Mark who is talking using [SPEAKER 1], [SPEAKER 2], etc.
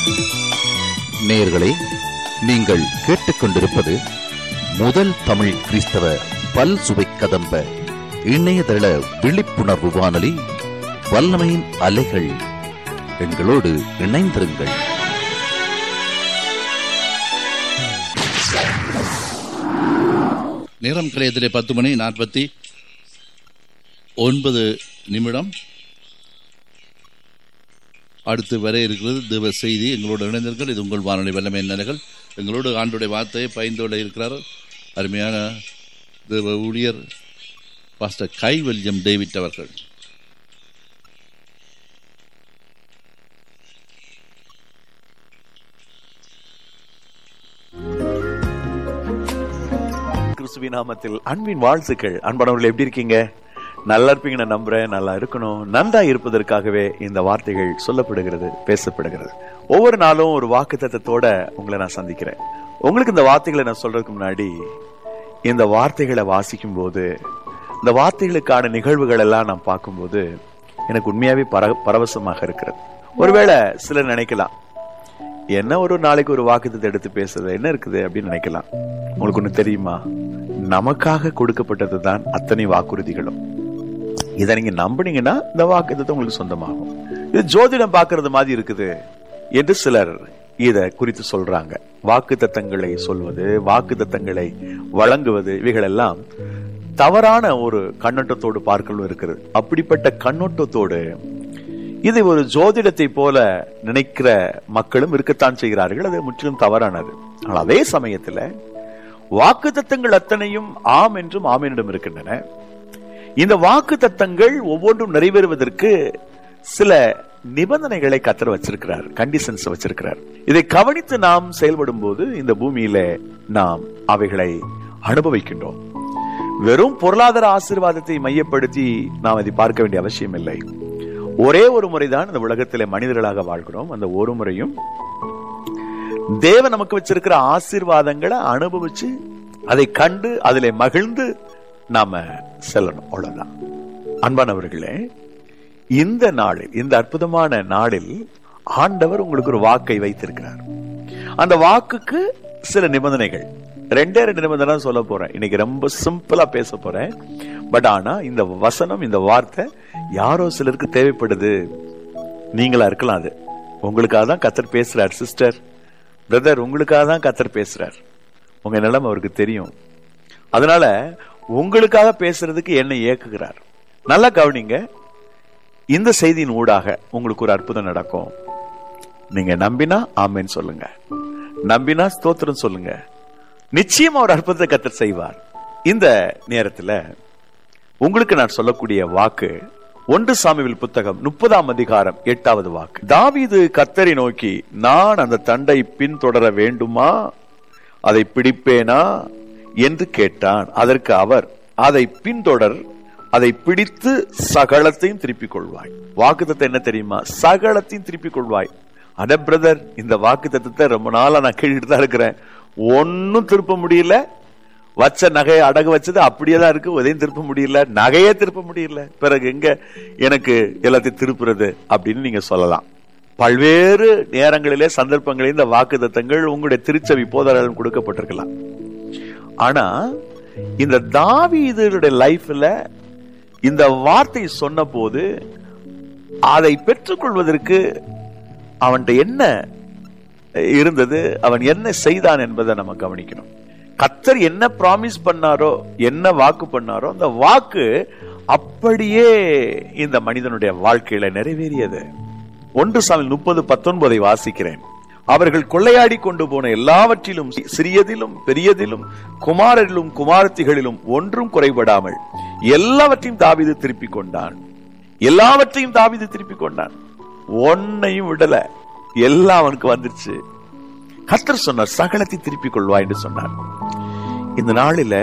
[SPEAKER 1] நேயர்களே நீங்கள் கேட்டுக்கொண்டிருப்பது முதல் தமிழ் கிறிஸ்தவ பல் சுவை கதம்ப இணையதள விழிப்புணர்வு வானொலி வல்லமையின் அலைகள் எங்களோடு இணைந்திருங்கள்
[SPEAKER 2] நேரம் கலையத்திலே பத்து மணி நாற்பத்தி ஒன்பது நிமிடம் அடுத்து வர இருக்கிறது தேவ செய்தி எங்களோடு இணைந்தீர்கள் இது உங்கள் வானொலி வல்லமை நிலைகள் எங்களோடு ஆண்டுடைய வார்த்தையை பயந்தோட இருக்கிறார் அருமையான தேவ ஊழியர் பாஸ்டர் கைவல்யம் டேவிட் அவர்கள்
[SPEAKER 3] கிறிஸ்துவி நாமத்தில் அன்பின் வாழ்த்துக்கள் அன்பானவர்கள் எப்படி இருக்கீங்க நல்லா இருப்பீங்க நான் நம்புறேன் நல்லா இருக்கணும் நன்றா இருப்பதற்காகவே இந்த வார்த்தைகள் சொல்லப்படுகிறது பேசப்படுகிறது ஒவ்வொரு நாளும் ஒரு வாக்கு தத்தத்தோட உங்களை நான் சந்திக்கிறேன் உங்களுக்கு இந்த வார்த்தைகளை நான் சொல்றதுக்கு முன்னாடி இந்த வார்த்தைகளை வாசிக்கும் போது இந்த வார்த்தைகளுக்கான நிகழ்வுகள் எல்லாம் நான் பார்க்கும்போது எனக்கு உண்மையாவே பர பரவசமாக இருக்கிறது ஒருவேளை சிலர் நினைக்கலாம் என்ன ஒரு நாளைக்கு ஒரு வாக்குத்தத்தை எடுத்து பேசுறது என்ன இருக்குது அப்படின்னு நினைக்கலாம் உங்களுக்கு ஒண்ணு தெரியுமா நமக்காக கொடுக்கப்பட்டது தான் அத்தனை வாக்குறுதிகளும் இதை நீங்க நம்புனீங்கன்னா இந்த வாக்குத்தத்தை உங்களுக்கு சொந்தமாகும் இது ஜோதிடம் பார்க்கறது மாதிரி இருக்குது என்று சிலர் இத குறித்து சொல்றாங்க வாக்கு தத்தங்களை சொல்வது வாக்கு தத்தங்களை வழங்குவது இவைகளெல்லாம் தவறான ஒரு கண்ணோட்டத்தோடு பார்க்கலும் இருக்கிறது அப்படிப்பட்ட கண்ணோட்டத்தோடு இது ஒரு ஜோதிடத்தை போல நினைக்கிற மக்களும் இருக்கத்தான் செய்கிறார்கள் அது முற்றிலும் தவறானது ஆனால் அதே சமயத்துல வாக்கு தத்தங்கள் அத்தனையும் ஆம் என்றும் ஆமீனிடம் இருக்கின்றன இந்த வாக்கு தத்தங்கள் ஒவ்வொன்றும் நிறைவேறுவதற்கு சில நிபந்தனைகளை கத்தர் வச்சிருக்கிறார் கண்டிஷன்ஸ் வச்சிருக்கிறார் இதை கவனித்து நாம் செயல்படும் போது இந்த பூமியில நாம் அவைகளை அனுபவிக்கின்றோம் வெறும் பொருளாதார ஆசீர்வாதத்தை மையப்படுத்தி நாம் அதை பார்க்க வேண்டிய அவசியம் இல்லை ஒரே ஒரு முறைதான் இந்த உலகத்திலே மனிதர்களாக வாழ்கிறோம் அந்த ஒரு முறையும் தேவன் நமக்கு வச்சிருக்கிற ஆசீர்வாதங்களை அனுபவிச்சு அதை கண்டு அதிலே மகிழ்ந்து நாம செல்லணும் அவ்வளவுதான் அன்பானவர்களே இந்த நாளில் இந்த அற்புதமான நாளில் ஆண்டவர் உங்களுக்கு ஒரு வாக்கை வைத்திருக்கிறார் அந்த வாக்குக்கு சில நிபந்தனைகள் ரெண்டே ரெண்டு நிபந்தனை தான் சொல்ல போறேன் இன்னைக்கு ரொம்ப சிம்பிளா பேச போறேன் பட் ஆனா இந்த வசனம் இந்த வார்த்தை யாரோ சிலருக்கு தேவைப்படுது நீங்களா இருக்கலாம் அது உங்களுக்காக தான் கத்தர் பேசுறார் சிஸ்டர் பிரதர் உங்களுக்காக தான் கத்தர் பேசுறார் உங்க நிலைமை அவருக்கு தெரியும் அதனால உங்களுக்காக பேசுறதுக்கு என்னை இயக்குகிறார் நல்லா கவனிங்க இந்த செய்தியின் ஊடாக உங்களுக்கு ஒரு அற்புதம் நடக்கும் நீங்க நம்பினா ஆமேன்னு சொல்லுங்க நம்பினா ஸ்தோத்திரம் சொல்லுங்க நிச்சயமா ஒரு அற்புதத்தை கத்தர் செய்வார் இந்த நேரத்துல உங்களுக்கு நான் சொல்லக்கூடிய வாக்கு ஒன்று சாமிவில் புத்தகம் முப்பதாம் அதிகாரம் எட்டாவது வாக்கு தாவீது கத்தரை நோக்கி நான் அந்த தண்டை பின்தொடர வேண்டுமா அதை பிடிப்பேனா என்று கேட்டான் அதற்கு அவர் அதை பின்தொடர் அதை பிடித்து சகலத்தையும் திருப்பிக் கொள்வாய் வாக்கு என்ன தெரியுமா சகலத்தையும் திருப்பிக் கொள்வாய் அட பிரதர் இந்த வாக்கு தத்துவத்தை ரொம்ப நாளா நான் கேட்டுட்டு தான் இருக்கிறேன் ஒன்னும் திருப்ப முடியல வச்ச நகையை அடகு வச்சது அப்படியே தான் இருக்கு உதயம் திருப்ப முடியல நகையே திருப்ப முடியல பிறகு எங்க எனக்கு எல்லாத்தையும் திருப்புறது அப்படின்னு நீங்க சொல்லலாம் பல்வேறு நேரங்களிலே சந்தர்ப்பங்களில் இந்த வாக்கு தத்தங்கள் உங்களுடைய திருச்சபை போதாரம் கொடுக்கப்பட்டிருக்கலாம் ஆனா இந்த தாவீதுடைய லைஃப்ல இந்த வார்த்தை சொன்ன போது அதை பெற்றுக்கொள்வதற்கு அவன்கிட்ட என்ன இருந்தது அவன் என்ன செய்தான் என்பதை நம்ம கவனிக்கணும் கத்தர் என்ன ப்ராமிஸ் பண்ணாரோ என்ன வாக்கு பண்ணாரோ அந்த வாக்கு அப்படியே இந்த மனிதனுடைய வாழ்க்கையில நிறைவேறியது ஒன்று சாமி முப்பது பத்தொன்பதை வாசிக்கிறேன் அவர்கள் கொள்ளையாடி கொண்டு போன எல்லாவற்றிலும் சிறியதிலும் பெரியதிலும் குமாரரிலும் குமாரத்திகளிலும் ஒன்றும் குறைபடாமல் எல்லாவற்றையும் தாவிது திருப்பிக் கொண்டான் எல்லாவற்றையும் தாவிது திருப்பிக் கொண்டான் ஒன்னையும் விடல எல்லாம் அவனுக்கு வந்துருச்சு கத்தர் சொன்னார் சகலத்தை திருப்பிக் கொள்வா என்று சொன்னார் இந்த நாளில